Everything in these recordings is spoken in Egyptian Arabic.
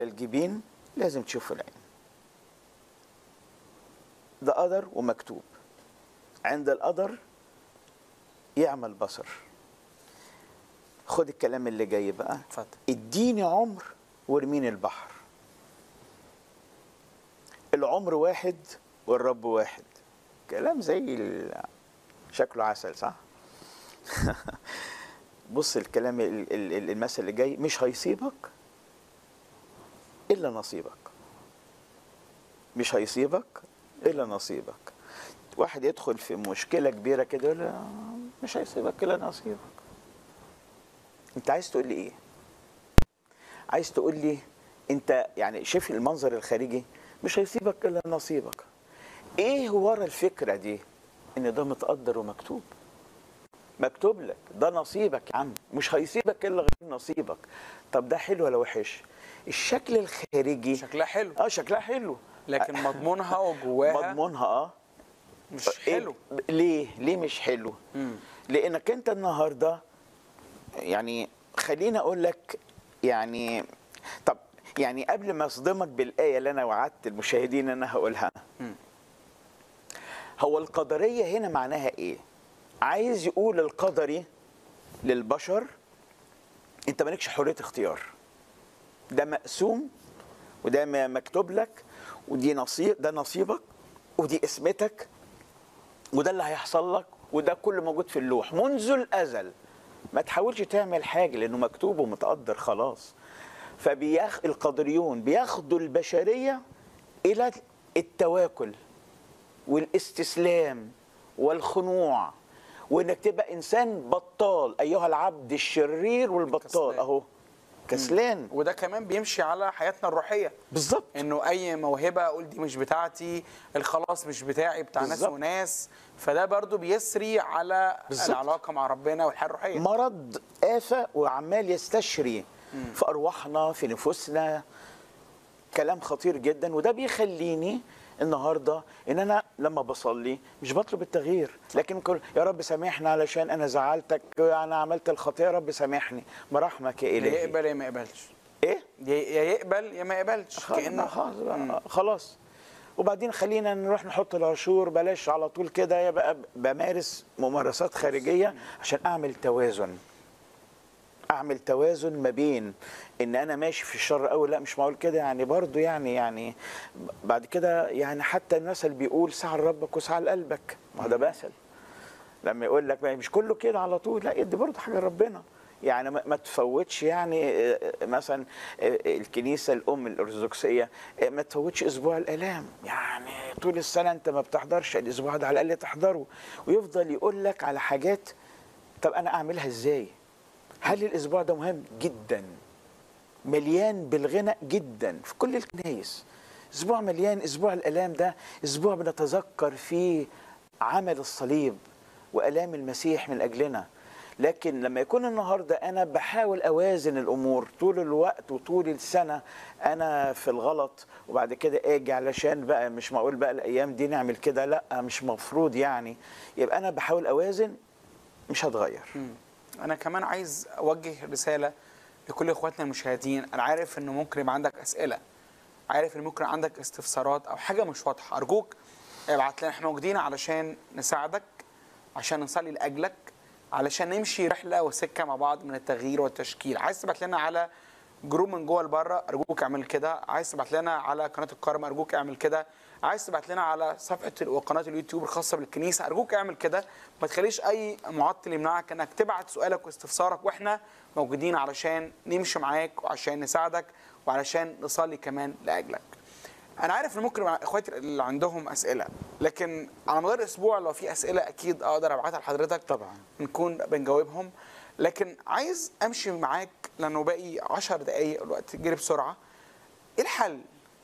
الجبين لازم تشوف العين ده قدر ومكتوب عند القدر يعمل بصر خد الكلام اللي جاي بقى اتفضل اديني عمر وارميني البحر العمر واحد والرب واحد كلام زي ال- شكله عسل صح بص الكلام ال- ال- ال- المثل اللي جاي مش هيصيبك الا نصيبك مش هيصيبك الا نصيبك واحد يدخل في مشكله كبيره كده يقول له، مش هيصيبك الا نصيبك انت عايز تقول لي ايه عايز تقول لي انت يعني شوف المنظر الخارجي مش هيسيبك الا نصيبك ايه ورا الفكره دي ان ده متقدر ومكتوب مكتوب لك ده نصيبك يا عم مش هيسيبك الا غير نصيبك طب ده حلو ولا وحش الشكل الخارجي شكلها حلو اه شكلها حلو لكن مضمونها وجواها مضمونها اه مش حلو إيه؟ ليه ليه مش حلو مم. لانك انت النهارده يعني خليني اقول لك يعني طب يعني قبل ما اصدمك بالايه اللي انا وعدت المشاهدين ان انا هقولها مم. هو القدريه هنا معناها ايه عايز يقول القدري للبشر انت مالكش حريه اختيار ده مقسوم وده م- مكتوب لك ودي نصيب ده نصيبك ودي اسمتك وده اللي هيحصل لك وده كله موجود في اللوح منذ الازل ما تحاولش تعمل حاجه لانه مكتوب ومتقدر خلاص فبياخ القدريون بياخدوا البشريه الى التواكل والاستسلام والخنوع وانك تبقى انسان بطال ايها العبد الشرير والبطال كسلان. اهو كسلان وده كمان بيمشي على حياتنا الروحيه بالظبط انه اي موهبه اقول دي مش بتاعتي الخلاص مش بتاعي بتاع ناس بالظبط. وناس فده برضو بيسري على بالظبط. العلاقه مع ربنا والحياه الروحيه مرض آفة وعمال يستشري في أرواحنا في نفوسنا كلام خطير جدا وده بيخليني النهارده ان انا لما بصلي مش بطلب التغيير لكن كل يا رب سامحني علشان انا زعلتك انا عملت الخطيه يا رب سامحني برحمك يا يا الهي يقبل يا ما يقبلش ايه يا يا يقبل يا ما يقبلش خلاص كانه خلاص بقى، خلاص وبعدين خلينا نروح نحط العشور بلاش على طول كده يبقى بمارس ممارسات خارجيه عشان اعمل توازن اعمل توازن ما بين ان انا ماشي في الشر قوي لا مش معقول كده يعني برضو يعني يعني بعد كده يعني حتى المثل بيقول سعى لربك وسعى لقلبك ما هو ده مثل لما يقول لك بقى مش كله كده على طول لا ادي برضه حاجه لربنا يعني ما ما تفوتش يعني آه، آه، مثلا آه، الكنيسه الام الارثوذكسيه آه، ما تفوتش اسبوع الالام يعني طول السنه انت ما بتحضرش الاسبوع ده على الاقل تحضره ويفضل يقول لك على حاجات طب انا اعملها ازاي هل الاسبوع ده مهم جدا مليان بالغنى جدا في كل الكنايس اسبوع مليان اسبوع الالام ده اسبوع بنتذكر فيه عمل الصليب والام المسيح من اجلنا لكن لما يكون النهارده انا بحاول اوازن الامور طول الوقت وطول السنه انا في الغلط وبعد كده اجي علشان بقى مش معقول بقى الايام دي نعمل كده لا مش مفروض يعني يبقى انا بحاول اوازن مش هتغير مم. انا كمان عايز اوجه رساله لكل اخواتنا المشاهدين انا عارف انه ممكن يبقى عندك اسئله عارف ان ممكن عندك استفسارات او حاجه مش واضحه ارجوك ابعت لنا احنا موجودين علشان نساعدك عشان نصلي لاجلك علشان نمشي رحله وسكه مع بعض من التغيير والتشكيل عايز تبعت لنا على جروب من جوه لبره ارجوك اعمل كده عايز تبعت لنا على قناه الكرم ارجوك اعمل كده عايز تبعت لنا على صفحه ال- وقناه اليوتيوب الخاصه بالكنيسه ارجوك اعمل كده ما تخليش اي معطل يمنعك انك تبعت سؤالك واستفسارك واحنا موجودين علشان نمشي معاك وعشان نساعدك وعلشان نصلي كمان لاجلك انا عارف ان ممكن يبقى اخواتي اللي عندهم اسئله لكن على مدار الاسبوع لو في اسئله اكيد اقدر ابعتها لحضرتك طبعا نكون بنجاوبهم لكن عايز امشي معاك لانه باقي 10 دقائق الوقت جري بسرعه ايه الحل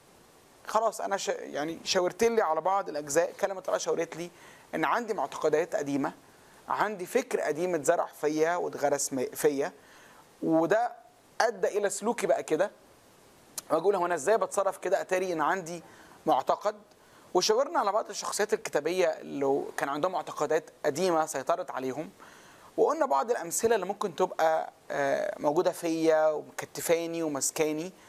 خلاص انا ش... يعني شاورت لي على بعض الاجزاء كلمه الله شاورت لي ان عندي معتقدات قديمه عندي فكر قديم اتزرع فيا واتغرس م- فيا وده ادى الى سلوكي بقى كده واقول هو انا ازاي بتصرف كده اتاري ان عندي معتقد وشاورنا على بعض الشخصيات الكتابيه اللي كان عندهم معتقدات قديمه سيطرت عليهم وقلنا بعض الامثله اللي ممكن تبقى آه، موجوده فيا ومكتفاني ومسكاني